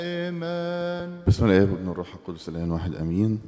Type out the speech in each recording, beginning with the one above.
دائما بسم الله وابن الروح القدس الان واحد امين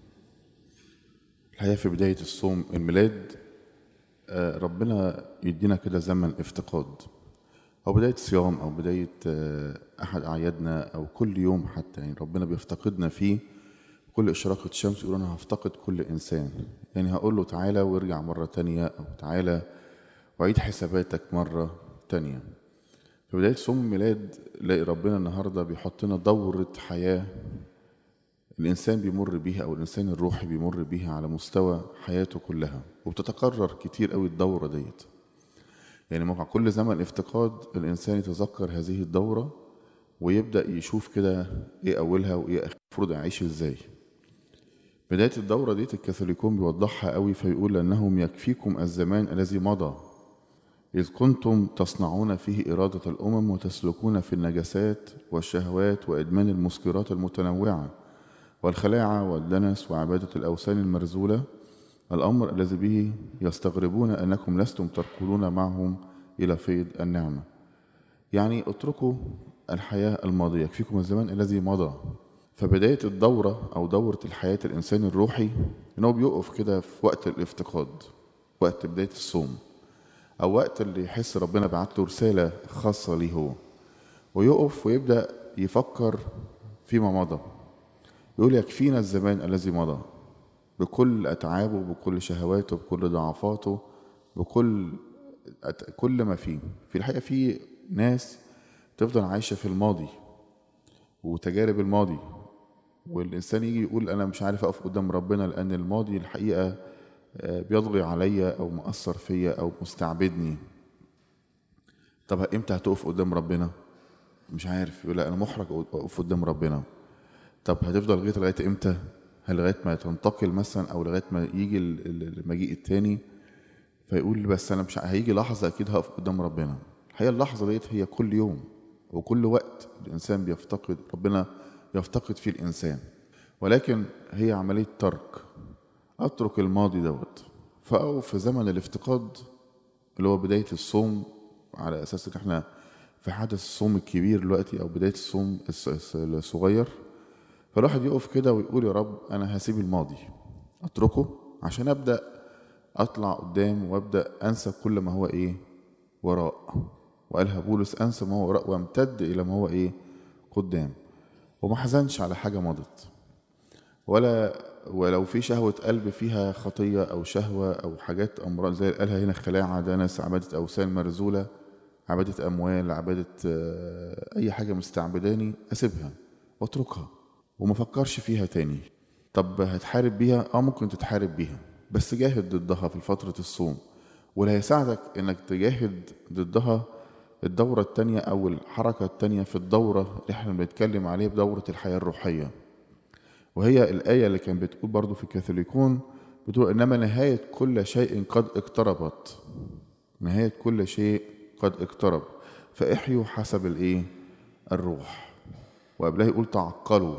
الحقيقه في بدايه الصوم الميلاد آه، ربنا يدينا كده زمن افتقاد او بدايه صيام او بدايه آه، احد اعيادنا او كل يوم حتى يعني ربنا بيفتقدنا فيه كل اشراقه شمس يقول انا هفتقد كل انسان يعني هقول له تعالى وارجع مره تانية او تعالى وعيد حساباتك مره تانية في بداية صوم الميلاد نلاقي ربنا النهارده بيحط لنا دورة حياة الإنسان بيمر بيها أو الإنسان الروحي بيمر بيها على مستوى حياته كلها وبتتكرر كتير قوي الدورة ديت يعني مع كل زمن افتقاد الإنسان يتذكر هذه الدورة ويبدأ يشوف كده إيه أولها وإيه آخرها المفروض أعيش إزاي بداية الدورة ديت الكاثوليكون بيوضحها قوي فيقول أنهم يكفيكم الزمان الذي مضى إذ كنتم تصنعون فيه إرادة الأمم وتسلكون في النجاسات والشهوات وإدمان المسكرات المتنوعة والخلاعة والدنس وعبادة الأوثان المرزولة الأمر الذي به يستغربون أنكم لستم تركضون معهم إلى فيض النعمة يعني اتركوا الحياة الماضية يكفيكم الزمان الذي مضى فبداية الدورة أو دورة الحياة الإنسان الروحي إنه بيقف كده في وقت الافتقاد وقت بداية الصوم أو وقت اللي يحس ربنا بعت له رسالة خاصة ليه هو ويقف ويبدأ يفكر فيما مضى يقول يكفينا الزمان الذي مضى بكل أتعابه بكل شهواته بكل ضعفاته بكل أت- كل ما فيه في الحقيقة في ناس تفضل عايشة في الماضي وتجارب الماضي والإنسان يجي يقول أنا مش عارف أقف قدام ربنا لأن الماضي الحقيقة آه، بيطغي عليا أو مؤثر فيا أو مستعبدني طب إمتى هتقف قدام ربنا؟ مش عارف يقول لا أنا محرج أقف قدام ربنا طب هتفضل لغاية لغاية إمتى؟ هل لغاية ما تنتقل مثلا أو لغاية ما يجي ال- ال- المجيء التاني فيقول لي بس أنا مش ع- هيجي لحظة أكيد هقف قدام ربنا الحقيقة اللحظة ديت هي كل يوم وكل وقت الإنسان بيفتقد ربنا يفتقد فيه الإنسان ولكن هي عملية ترك اترك الماضي دوت فأو في زمن الافتقاد اللي هو بداية الصوم على أساس إن إحنا في حدث الصوم الكبير دلوقتي أو بداية الصوم الص- الص- الصغير فالواحد يقف كده ويقول يا رب أنا هسيب الماضي أتركه عشان أبدأ أطلع قدام وأبدأ أنسى كل ما هو إيه وراء وقالها بولس أنسى ما هو وراء وامتد إلى ما هو إيه قدام وما حزنش على حاجة مضت ولا ولو في شهوة قلب فيها خطية أو شهوة أو حاجات أمراض زي اللي قالها هنا خلاعة دنس عبادة أوثان مرزولة عبادة أموال عبادة آه، أي حاجة مستعبداني أسيبها وأتركها وما أفكرش فيها تاني طب هتحارب بيها؟ آه ممكن تتحارب بيها بس جاهد ضدها في فترة الصوم واللي هيساعدك إنك تجاهد ضدها الدورة التانية أو الحركة التانية في الدورة اللي احنا بنتكلم عليها بدورة الحياة الروحية وهي الآية اللي كانت بتقول برضو في الكاثوليكون بتقول إنما نهاية كل شيء قد اقتربت نهاية كل شيء قد اقترب فاحيوا حسب الإيه؟ الروح وقبلها يقول تعقلوا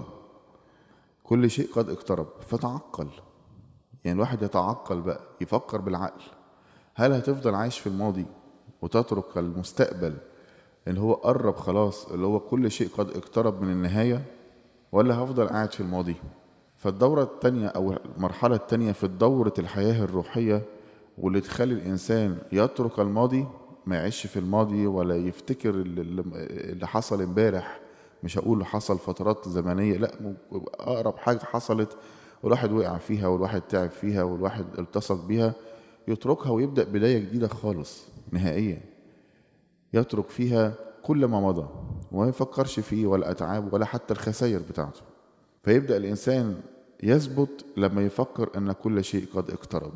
كل شيء قد اقترب فتعقل يعني الواحد يتعقل بقى يفكر بالعقل هل هتفضل عايش في الماضي وتترك المستقبل اللي هو قرب خلاص اللي هو كل شيء قد اقترب من النهاية ولا هفضل قاعد في الماضي فالدورة التانية أو المرحلة التانية في دورة الحياة الروحية واللي تخلي الإنسان يترك الماضي ما يعيش في الماضي ولا يفتكر اللي, اللي حصل امبارح مش هقول حصل فترات زمنية لا م- أقرب حاجة حصلت والواحد وقع فيها والواحد تعب فيها والواحد التصق بيها يتركها ويبدأ بداية جديدة خالص نهائيا يترك فيها كل ما مضى وما يفكرش فيه ولا أتعاب ولا حتى الخسائر بتاعته فيبدأ الإنسان يثبت لما يفكر أن كل شيء قد اقترب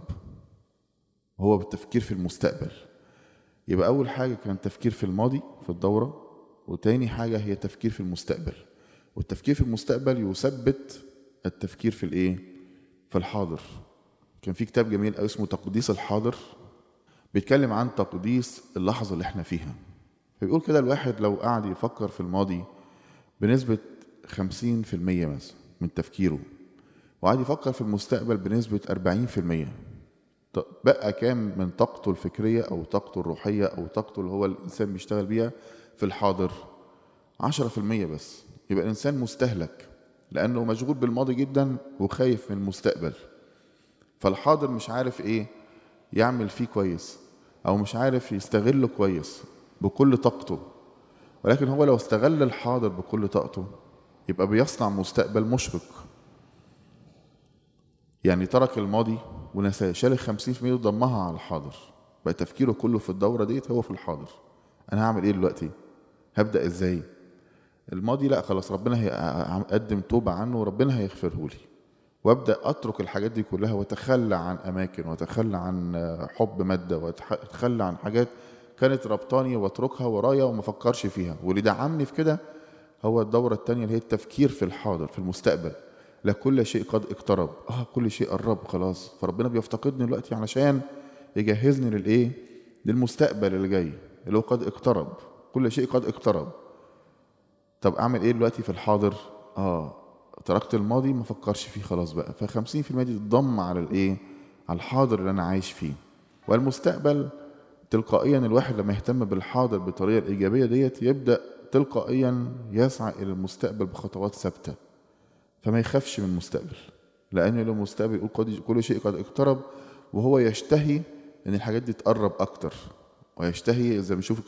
هو بالتفكير في المستقبل يبقى أول حاجة كان تفكير في الماضي في الدورة وتاني حاجة هي تفكير في المستقبل والتفكير في المستقبل يثبت التفكير في الإيه؟ في الحاضر كان في كتاب جميل أوي اسمه تقديس الحاضر بيتكلم عن تقديس اللحظة اللي احنا فيها فبيقول كده الواحد لو قعد يفكر في الماضي بنسبة 50% مثلا من تفكيره وقعد يفكر في المستقبل بنسبة 40% ط- بقى كام من طاقته الفكرية أو طاقته الروحية أو طاقته اللي هو الإنسان بيشتغل بيها في الحاضر 10% بس يبقى الانسان مستهلك لانه مشغول بالماضي جدا وخايف من المستقبل فالحاضر مش عارف ايه يعمل فيه كويس او مش عارف يستغله كويس بكل طاقته ولكن هو لو استغل الحاضر بكل طاقته يبقى بيصنع مستقبل مشرق يعني ترك الماضي ونساه شال ال 50% وضمها على الحاضر بقى تفكيره كله في الدوره ديت هو في الحاضر انا هعمل ايه دلوقتي هبدا ازاي الماضي لا خلاص ربنا هيقدم توبه عنه وربنا هيغفره لي وابدا اترك الحاجات دي كلها واتخلى عن اماكن واتخلى عن حب ماده واتخلى عن حاجات كانت ربطاني واتركها ورايا وما افكرش فيها واللي دعمني في كده هو الدوره الثانيه اللي هي التفكير في الحاضر في المستقبل لا كل شيء قد اقترب اه كل شيء قرب خلاص فربنا بيفتقدني دلوقتي علشان يجهزني للايه للمستقبل اللي جاي اللي هو قد اقترب كل شيء قد اقترب طب اعمل ايه دلوقتي في الحاضر اه تركت الماضي ما فكرش فيه خلاص بقى ف 50% دي تضم على الايه على الحاضر اللي انا عايش فيه والمستقبل تلقائيا الواحد لما يهتم بالحاضر بالطريقه الايجابيه ديت يبدا تلقائيا يسعى الى المستقبل بخطوات ثابته فما يخافش من المستقبل لان لو المستقبل يقول قد كل شيء قد اقترب وهو يشتهي ان الحاجات دي تقرب اكتر ويشتهي زي ما نشوف